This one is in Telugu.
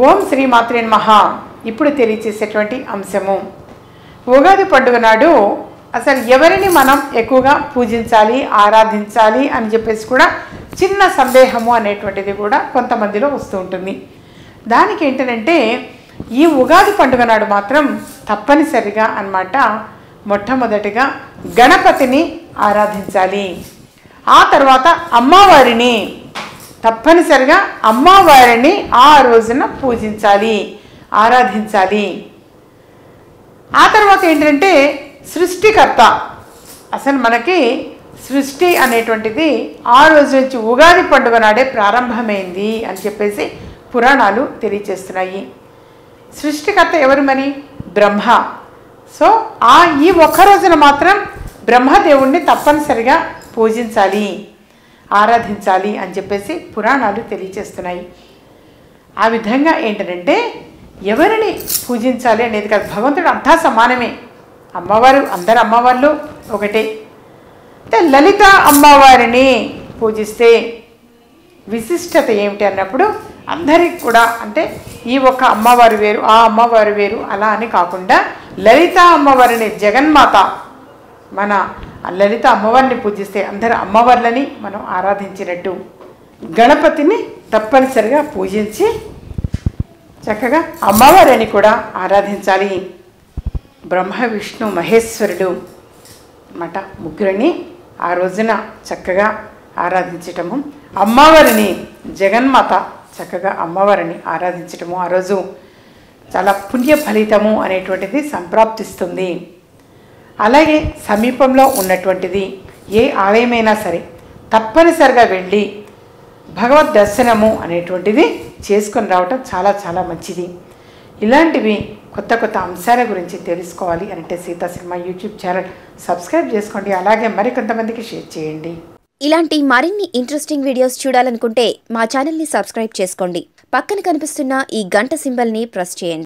ఓం శ్రీ మాత్రే మహా ఇప్పుడు తెలియచేసేటువంటి అంశము ఉగాది పండుగ నాడు అసలు ఎవరిని మనం ఎక్కువగా పూజించాలి ఆరాధించాలి అని చెప్పేసి కూడా చిన్న సందేహము అనేటువంటిది కూడా కొంతమందిలో వస్తూ ఉంటుంది దానికి ఏంటంటే ఈ ఉగాది పండుగ నాడు మాత్రం తప్పనిసరిగా అన్నమాట మొట్టమొదటిగా గణపతిని ఆరాధించాలి ఆ తర్వాత అమ్మవారిని తప్పనిసరిగా అమ్మవారిని ఆ రోజున పూజించాలి ఆరాధించాలి ఆ తర్వాత ఏంటంటే సృష్టికర్త అసలు మనకి సృష్టి అనేటువంటిది ఆ రోజు నుంచి ఉగాది పండుగ నాడే ప్రారంభమైంది అని చెప్పేసి పురాణాలు తెలియచేస్తున్నాయి సృష్టికర్త ఎవరు మరి బ్రహ్మ సో ఆ ఈ ఒక్క రోజున మాత్రం బ్రహ్మదేవుణ్ణి తప్పనిసరిగా పూజించాలి ఆరాధించాలి అని చెప్పేసి పురాణాలు తెలియచేస్తున్నాయి ఆ విధంగా ఏంటంటే ఎవరిని పూజించాలి అనేది కాదు భగవంతుడు అంతా సమానమే అమ్మవారు అందరు అమ్మవార్లు ఒకటే అయితే లలిత అమ్మవారిని పూజిస్తే విశిష్టత ఏమిటి అన్నప్పుడు అందరికి కూడా అంటే ఈ ఒక్క అమ్మవారు వేరు ఆ అమ్మవారు వేరు అలా అని కాకుండా లలిత అమ్మవారిని జగన్మాత మన లలిత అమ్మవారిని పూజిస్తే అందరు అమ్మవార్లని మనం ఆరాధించినట్టు గణపతిని తప్పనిసరిగా పూజించి చక్కగా అమ్మవారిని కూడా ఆరాధించాలి బ్రహ్మ విష్ణు మహేశ్వరుడు అన్నమాట ముగ్గురిని ఆ రోజున చక్కగా ఆరాధించటము అమ్మవారిని జగన్మాత చక్కగా అమ్మవారిని ఆరాధించటము ఆ రోజు చాలా పుణ్య ఫలితము అనేటువంటిది సంప్రాప్తిస్తుంది అలాగే సమీపంలో ఉన్నటువంటిది ఏ ఆలయమైనా సరే తప్పనిసరిగా వెళ్ళి భగవద్ దర్శనము అనేటువంటిది చేసుకొని రావటం చాలా చాలా మంచిది ఇలాంటివి కొత్త కొత్త అంశాల గురించి తెలుసుకోవాలి అంటే Sita cinema YouTube channel subscribe చేసుకోండి అలాగే మరికొంతమందికి షేర్ చేయండి ఇలాంటి మరిన్ని ఇంట్రెస్టింగ్ వీడియోస్ చూడాలనుకుంటే మా ఛానల్ని సబ్స్క్రైబ్ చేసుకోండి పక్కన కనిపిస్తున్న ఈ గంట సింబల్ని ప్రెస్ చేయండి